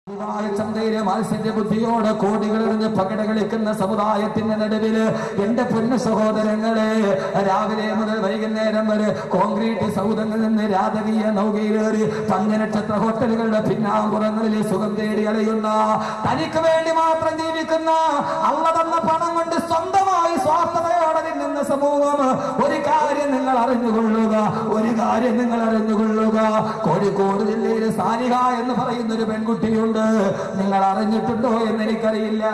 ായ ചന്തയിലെ മാത്സര്യ ബുദ്ധിയോടെ കോടികൾ എറിഞ്ഞ് പകട കളിക്കുന്ന സമുദായത്തിന്റെ നടുവില് എന്റെ പൊന്നു സഹോദരങ്ങളെ രാവിലെ മുതൽ വൈകുന്നേരം വരെ കോൺക്രീറ്റ് സൗധങ്ങളിൽ നിന്ന് രാജകീയ നൗകയിലേറി പഞ്ചനക്ഷത്ര ഹോട്ടലുകളുടെ പിന്നാമ്പുറങ്ങളിൽ സുഖം തേടി അലയുന്ന തനിക്ക് വേണ്ടി മാത്രം ജീവിക്കുന്ന അള്ള തന്ന പണം കൊണ്ട് സ്വന്തമായി സ്വാർത്ഥതയോടെ നിന്നുന്ന സമൂഹം ഒരു കാര്യം നിങ്ങൾ അറിഞ്ഞുകൊള്ളുക ഒരു കാര്യം നിങ്ങൾ അറിഞ്ഞുകൊള്ളുക കോഴിക്കോട് ജില്ലയിലെ സാരിക എന്ന് പറയുന്ന ഒരു പെൺകുട്ടിയുണ്ട് നിങ്ങൾ അറിഞ്ഞിട്ടുണ്ടോ എന്ന് എനിക്കറിയില്ല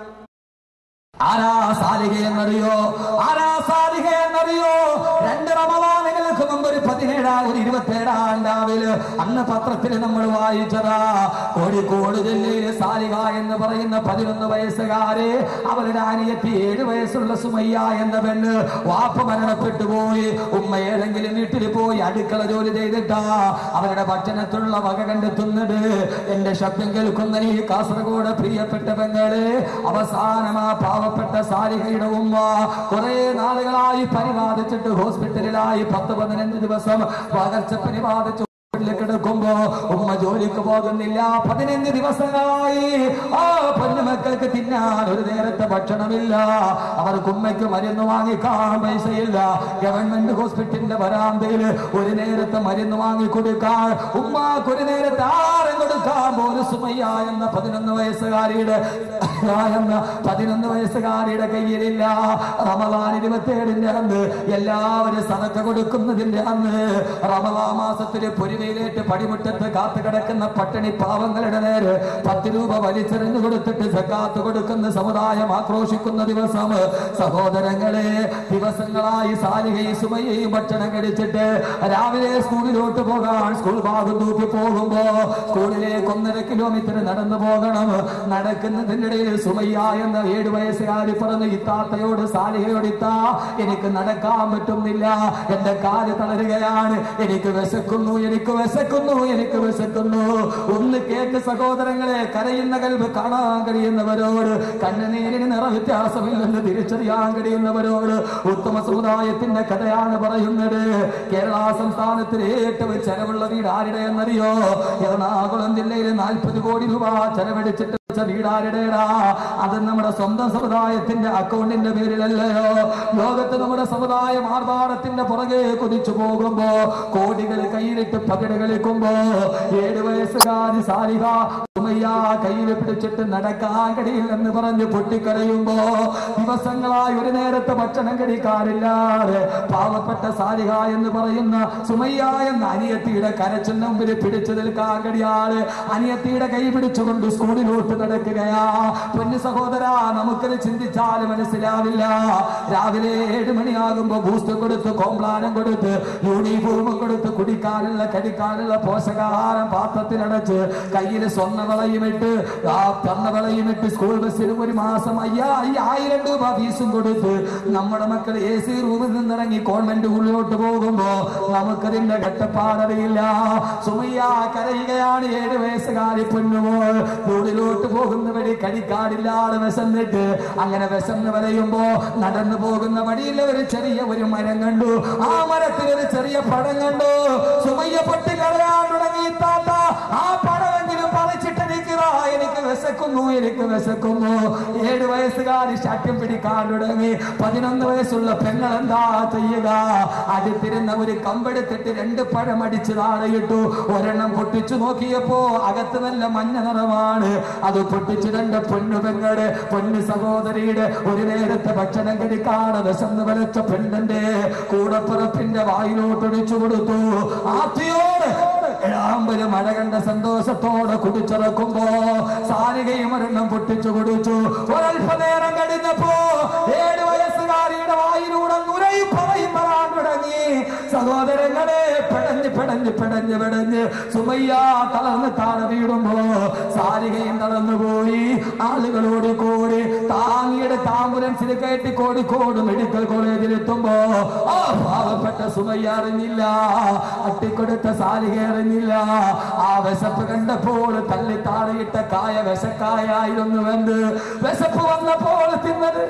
ആരാ സാലിഹ എന്നറിയോ ആരാ സാലിഹ എന്നറിയോ രണ്ട് റമദാനുകൾക്ക് മുമ്പ് ഒരു പതിനേഴാം ഒരു ഇരുപത്തേഴാം രാവിലെ അന്ന് പത്രത്തിൽ നമ്മൾ വായിച്ചതാ കോഴിക്കോട് ജില്ലയിലെ സാലിഹ എന്ന് പറയുന്ന പതിനൊന്ന് വയസ്സുകാരെ അവരുടെ അനിയത്തി ഏഴ് വയസ്സുള്ള സുമയ്യ എന്ന പെണ്ണ് വാപ്പ മരണപ്പെട്ടു പോയി ഉമ്മ ഏതെങ്കിലും വീട്ടിൽ പോയി അടുക്കള ജോലി ചെയ്തിട്ടാ അവരുടെ ഭക്ഷണത്തിലുള്ള വക കണ്ടെത്തുന്നത് എന്റെ ശബ്ദം കേൾക്കുന്ന ഈ കാസർഗോഡ് പ്രിയപ്പെട്ട പെങ്ങളെ അവസാനം ആ പാവപ്പെട്ട സാരികയുടെ ഉമ്മ കുറെ നാളുകളായി പരിപാലിച്ചിട്ട് ഹോസ്പിറ്റലിലായി പത്ത് പതിനഞ്ച് ദിവസം പകർച്ചപ്പനി ബാധിച്ചു വീട്ടിൽ കിടക്കുമ്പോ ഉമ്മ ജോലിക്ക് പോകുന്നില്ല പതിനഞ്ച് ദിവസങ്ങളായി ആ പൊന്നുമക്കൾക്ക് തിന്നാൻ ഒരു നേരത്തെ ഭക്ഷണമില്ല അവർക്ക് ഉമ്മയ്ക്ക് മരുന്ന് വാങ്ങിക്കാൻ പൈസയില്ല ഗവൺമെന്റ് ഹോസ്പിറ്റലിന്റെ വരാന്തയിൽ ഒരു നേരത്തെ മരുന്ന് വാങ്ങി കൊടുക്കാൻ ഉമ്മാക്ക് ഒരു നേരത്തെ ആരും കൊടുക്കാൻ പോലും സുമയ്യ എന്ന പതിനൊന്ന് വയസ്സുകാരിയുടെ എന്ന പതിനൊന്ന് വയസ്സുകാരിയുടെ കയ്യിലില്ല റമദാൻ ഇരുപത്തിയേഴിന്റെ അന്ന് എല്ലാവരും സതക്ക കൊടുക്കുന്നതിന്റെ അന്ന് റമദാ മാസത്തില് പൊരുവയിലേറ്റ് പടിമുറ്റത്ത് കാത്തു കിടക്കുന്ന പട്ടിണി പാവങ്ങളുടെ നേരെ പത്ത് രൂപ വലിച്ചെറിഞ്ഞു കൊടുത്തിട്ട് സക്കാത്ത് കൊടുക്കുന്ന സമുദായം ആക്രോശിക്കുന്ന ദിവസം സഹോദരങ്ങളെ ദിവസങ്ങളായി സാലികയും സുമയും ഭക്ഷണം കഴിച്ചിട്ട് രാവിലെ സ്കൂളിലോട്ട് പോകാൻ സ്കൂൾ ഭാഗം തൂക്കി പോകുമ്പോ സ്കൂളിലേക്ക് ഒന്നര കിലോമീറ്റർ നടന്നു പോകണം നടക്കുന്നതിന്റെ ഇടയിൽ സുമയ്യ എന്ന ഏഴു വയസ്സുകാരി പറഞ്ഞു ഇത്താത്തയോട് സാലിഹയോട് ഇത്താ എനിക്ക് നടക്കാൻ പറ്റുന്നില്ല എന്റെ കാല് തളരുകയാണ് എനിക്ക് വിശക്കുന്നു എനിക്ക് വിശക്കുന്നു എനിക്ക് വിശക്കുന്നു ഒന്ന് കേക്ക് സഹോദരങ്ങളെ കരയുന്ന കൽവ് കാണാൻ കഴിയുന്നവരോട് കണ്ണുനീരിന് നിറവ്യത്യാസമില്ലെന്ന് തിരിച്ചറിയാൻ കഴിയുന്നവരോട് ഉത്തമ സമുദായത്തിന്റെ കഥയാണ് പറയുന്നത് കേരള സംസ്ഥാനത്തിലെ ഏറ്റവും ചെലവുള്ള വീട് ആരുടെ എന്നറിയോ എറണാകുളം ജില്ലയിൽ നാൽപ്പത് കോടി രൂപ ചെലവഴിച്ചിട്ട് വെച്ച വീടാരുടേടാ അത് നമ്മുടെ സ്വന്തം സമുദായത്തിന്റെ അക്കൗണ്ടിന്റെ പേരിലല്ലയോ ലോകത്ത് നമ്മുടെ സമുദായം ആർഭാടത്തിന്റെ പുറകെ കുതിച്ചു പോകുമ്പോ കോടികൾ കയ്യിലിട്ട് പകിട് കളിക്കുമ്പോ ഏഴ് വയസ്സുകാരി സാരിക ഉമയ്യ കയ്യിൽ പിടിച്ചിട്ട് നടക്കാൻ കഴിയില്ലെന്ന് പറഞ്ഞ് പൊട്ടിക്കരയുമ്പോ ദിവസങ്ങളായി ഒരു നേരത്തെ ഭക്ഷണം കഴിക്കാറില്ലാതെ പാവപ്പെട്ട സാരിക എന്ന് പറയുന്ന സുമയ്യ എന്ന അനിയത്തിയുടെ കരച്ചിന് മുമ്പിൽ പിടിച്ചു നിൽക്കാൻ കഴിയാതെ അനിയത്തിയുടെ കൈ പിടിച്ചുകൊണ്ട് സ്കൂളിലോട്ട് നടക്കുകയാ പൊന്നു സഹോദര നമുക്കത് ചിന്തിച്ചാൽ മനസ്സിലാവില്ല രാവിലെ ഏഴ് മണിയാകുമ്പോ ബൂസ്റ്റ് കൊടുത്ത് കോംപ്ലാനം കൊടുത്ത് യൂണിഫോമും കൊടുത്ത് കുടിക്കാനുള്ള കടിക്കാനുള്ള പോഷകാഹാരം പാത്രത്തിലടച്ച് കയ്യിൽ സ്വർണ്ണവളയും ഇട്ട് ആ സ്വർണ്ണവളയും ഇട്ട് സ്കൂൾ ബസ്സിന് ഒരു മാസം അയ്യാ ഈ ആയിരം രൂപ ഫീസും കൊടുത്ത് നമ്മുടെ മക്കൾ എ സി റൂമിൽ നിന്നിറങ്ങി കോൺവെന്റ് ഉള്ളിലോട്ട് പോകുമ്പോ നമുക്കതിന്റെ കട്ടപ്പാടറിയില്ല സുമയ്യ കരയുകയാണ് ഏഴ് വയസ്സുകാരി പൊന്നുമോൾ സ്കൂളിലോട്ട് പോകുന്ന വഴി കടിക്കാടില്ലാതെ വിശന്നിട്ട് അങ്ങനെ വിശന്ന് വരയുമ്പോ നടന്നു പോകുന്ന വഴിയിൽ ഒരു ചെറിയ ഒരു മരം കണ്ടു ആ മരത്തിൽ ഒരു ചെറിയ പഴം കണ്ടു സുമയ്യ പൊട്ടി കളയാൻ തുടങ്ങി താത്ത ആ പഴമെങ്കിലും പറിച്ചിട്ട് നിൽക്കുക എനിക്ക് വിശക്കുന്നു എനിക്ക് വിശക്കുന്നു ഏഴ് വയസ്സുകാരി ശാഠ്യം പിടിക്കാൻ തുടങ്ങി പതിനൊന്ന് വയസ്സുള്ള പെങ്ങൾ എന്താ ചെയ്യുക അടുത്തിരുന്ന ഒരു കമ്പെടുത്തിട്ട് രണ്ട് പഴം അടിച്ച് താഴെയിട്ടു ഒരെണ്ണം പൊട്ടിച്ചു നോക്കിയപ്പോ അകത്ത് നല്ല മഞ്ഞ നിറമാണ് അത് പൊട്ടിച്ച് രണ്ട് പൊന്നു പെങ്ങളുടെ പൊന്നു സഹോദരിയുടെ ഒരു നേരത്തെ ഭക്ഷണം കഴിക്കാതെ വിശന്ന് വരച്ച പെണ്ണന്റെ കൂടപ്പിറപ്പിന്റെ വായിലോട്ടൊടിച്ചു കൊടുത്തു ആത്തിയോട് ഏഴാമ്പല് മഴ കണ്ട സന്തോഷത്തോടെ കുടിച്ചിറക്കുമ്പോ സാരികയും ഒരെണ്ണം പൊട്ടിച്ചു കുടിച്ചു ഒരല്പനേരം കഴിഞ്ഞപ്പോ ഏഴ് വയസ്സുകാരിയുടെ വായിലൂടെ നുരയും പറയും പറയാൻ തുടങ്ങി സഹോദരങ്ങളെ പെടഞ്ഞ് പെടഞ്ഞ് പെടഞ്ഞ് പെടഞ്ഞ് സുമയ്യ തളർന്ന് താഴെ വീടുമ്പോ സാരികയും തളർന്നു പോയി ആളുകളോട് കൂടി താങ്ങിയുടെ ആംബുലൻസിൽ കയറ്റി കോഴിക്കോട് മെഡിക്കൽ കോളേജിൽ എത്തുമ്പോ ആ പാവപ്പെട്ട സുമയ്യ അറിഞ്ഞില്ല അട്ടിക്കൊടുത്ത സാലിക അറിഞ്ഞില്ല ആ വിശപ്പ് കണ്ടപ്പോൾ തള്ളി താഴെയിട്ട കായ വിശക്കായായിരുന്നുവെന്ന് വിശപ്പ് വന്നപ്പോൾ തിന്നത്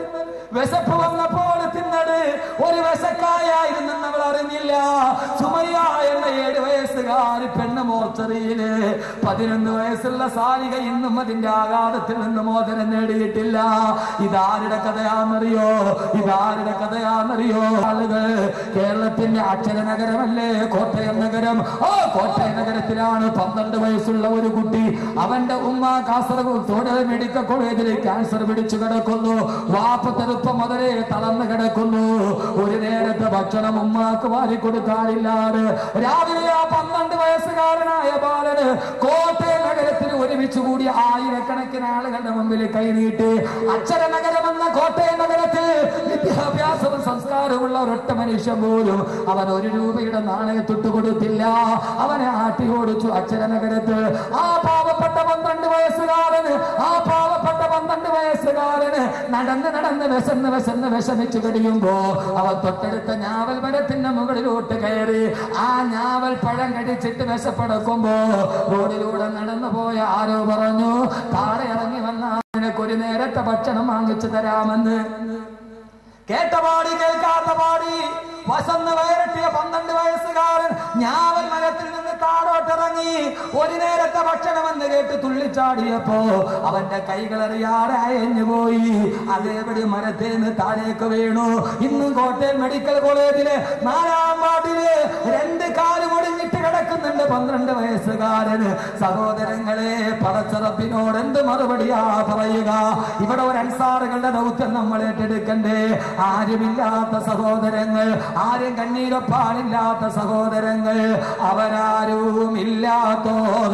വിശപ്പ് വന്നപ്പോൾ തിന്നത് ഒരു വിശക്കായായിരുന്നു അവൾ അറിഞ്ഞില്ല സുമയ്യ എന്ന ഏഴ് വയസ്സുകാരി പെണ്ണ് മോർച്ചറിയില് പതിനൊന്ന് വയസ്സുള്ള സാരിക ഇന്നും അതിന്റെ ആഘാതത്തിൽ നിന്ന് മോചനം നേടിയിട്ടില്ല ഇതാരുടെ കഥയാണെന്നറിയോ ഇതാരുടെ കഥയാണെന്നറിയോ ആളുകൾ കേരളത്തിന്റെ അക്ഷര നഗരമല്ലേ കോട്ടയം നഗരം ആ കോട്ടയം നഗരത്തിലാണ് പന്ത്രണ്ട് വയസ്സുള്ള ഒരു കുട്ടി അവന്റെ ഉമ്മ കാസർഗോഡ് തോടൽ മെഡിക്കൽ കോളേജിൽ ക്യാൻസർ പിടിച്ചു കിടക്കുന്നു വാപ്പ തെറുപ്പം മുതലേ തളർന്നു കിടക്കുന്നു ഒരു നേരത്തെ ഭക്ഷണം ഉമ്മാക്ക് വാരി കൊടുക്കാനില്ലാതെ രാവിലെ ആ പന്ത്രണ്ട് വയസ്സുകാരനായ ബാലന് കോട്ടയം നഗരത്തിൽ ഒരുമിച്ച് കൂടി ആയിരക്കണക്കിന് ആളുകളുടെ മുമ്പിൽ കൈനീട്ടി അക്ഷര നഗരമെന്ന കോട്ടയം നഗരത്തിൽ വിദ്യാഭ്യാസവും സംസ്കാരമുള്ള ഒരൊറ്റ മനുഷ്യൻ പോലും അവൻ ഒരു രൂപയുടെ നാണയത്തൊട്ട് കൊടുത്തില്ല അവനെ ആട്ടി ഓടിച്ചു അക്ഷര നഗരത്തിൽ ആ പാവപ്പെട്ട പന്ത്രണ്ട് വയസ്സുകാരന് ആ പാവപ്പെട്ട പന്ത്രണ്ട് വയസ്സുകാരന് നടന്ന് നടന്ന് വിശന്ന് വിശന്ന് വിഷമിച്ചു കഴിയുമ്പോ അവൻ തൊട്ടടുത്ത ഞാവൽ മരത്തിന്റെ മുകളിലോട്ട് കയറി ആ ഞാവൽ പഴം കടിച്ചിട്ട് വിശപ്പടക്കുമ്പോ റോഡിലൂടെ നടന്നു പോയ ആരോ പറഞ്ഞു താഴെ ഇറങ്ങി വന്ന നിനക്ക് ഒരു നേരത്തെ ഭക്ഷണം വാങ്ങിച്ചു തരാമെന്ന് കേട്ട പാടി കേൾക്കാത്ത പാടി വസന്ന് വയറട്ടിയ പന്ത്രണ്ട് വയസ്സുകാരൻ ഞാവൽ മരത്തിൽ നിന്ന് താഴോട്ടിറങ്ങി ഒരു നേരത്തെ ഭക്ഷണമെന്ന് കേട്ട് തുള്ളിച്ചാടിയപ്പോ അവന്റെ കൈകളറിയാതെ അയഞ്ഞു പോയി അതേപടി മരത്തിൽ നിന്ന് താഴേക്ക് വീണു ഇന്നും കോട്ടയം മെഡിക്കൽ കോളേജിലെ നാലാം വാർഡില് രണ്ട് കാല് മുടിഞ്ഞിട്ട് കിടക്കുന്നുണ്ട് പന്ത്രണ്ട് വയസ്സുകാരന് സഹോദരങ്ങളെ പടച്ചറപ്പിനോട് എന്ത് മറുപടിയാ പറയുക ഇവിടെ ഒരു അൻസാറുകളുടെ ദൗത്യം നമ്മൾ ഏറ്റെടുക്കണ്ടേ ആരുമില്ലാത്ത സഹോദരങ്ങൾ ആരും കണ്ണീരൊപ്പാടില്ലാത്ത സഹോദരങ്ങൾ അവരാരും ഇല്ലാത്തോർ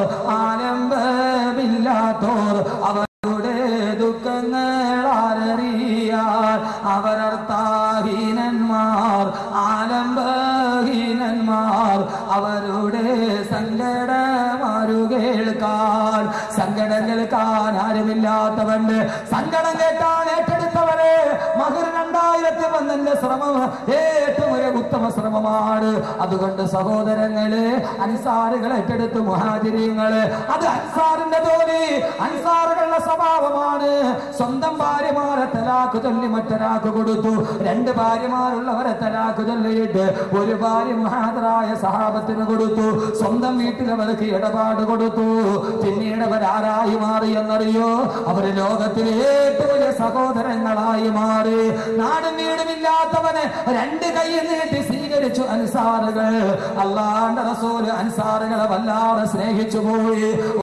ആലംബമില്ലാത്തോർ അവരുടെ ദുഃഖങ്ങൾ ആരറിയാൻ അവരർത്ഥാഹീനന്മാർ ആലംബഹീനന്മാർ അവരുടെ സങ്കടമാരു കേൾക്കാൻ സങ്കടം കേൾക്കാൻ ആരുമില്ലാത്തവണ്ട് സങ്കടം കേട്ടാൻ ഏറ്റെടുത്തവരെ മകർ രണ്ടായിരത്തി പന്ത്രണ്ട് ശ്രമം ഏറ്റവും ഒരു ഉത്തമ ശ്രമമാണ് അതുകൊണ്ട് സഹോദരങ്ങള് അൻസാറുകൾ ഏറ്റെടുത്ത് മുഹാചര്യങ്ങള് അത് അൻസാറിന്റെ ജോലി അൻസാറുകളുടെ സ്വഭാവമാണ് സ്വന്തം ഭാര്യമാരെ തലാക്ക് ചൊല്ലി മറ്റൊരാൾക്ക് കൊടുത്തു രണ്ട് ഭാര്യമാരുള്ളവരെ തലാക്ക് ചൊല്ലിയിട്ട് ഒരു ഭാര്യ മഹാദരായ സഹാബത്തിന് കൊടുത്തു സ്വന്തം വീട്ടിൽ അവർക്ക് ഇടപാട് കൊടുത്തു പിന്നീട് അവരാരായി മാറി എന്നറിയോ അവര് ലോകത്തിലെ ഏറ്റവും വലിയ സഹോദരങ്ങളായി മാറി നാടും വീടുമില്ലാത്തവന് രണ്ട് കൈ നീട്ടി സ്വീകരിച്ചു അൻസാറുകൾ അല്ലാണ്ട് റസൂല് അൻസാറുകളെ വല്ലാതെ സ്നേഹിച്ചു പോയി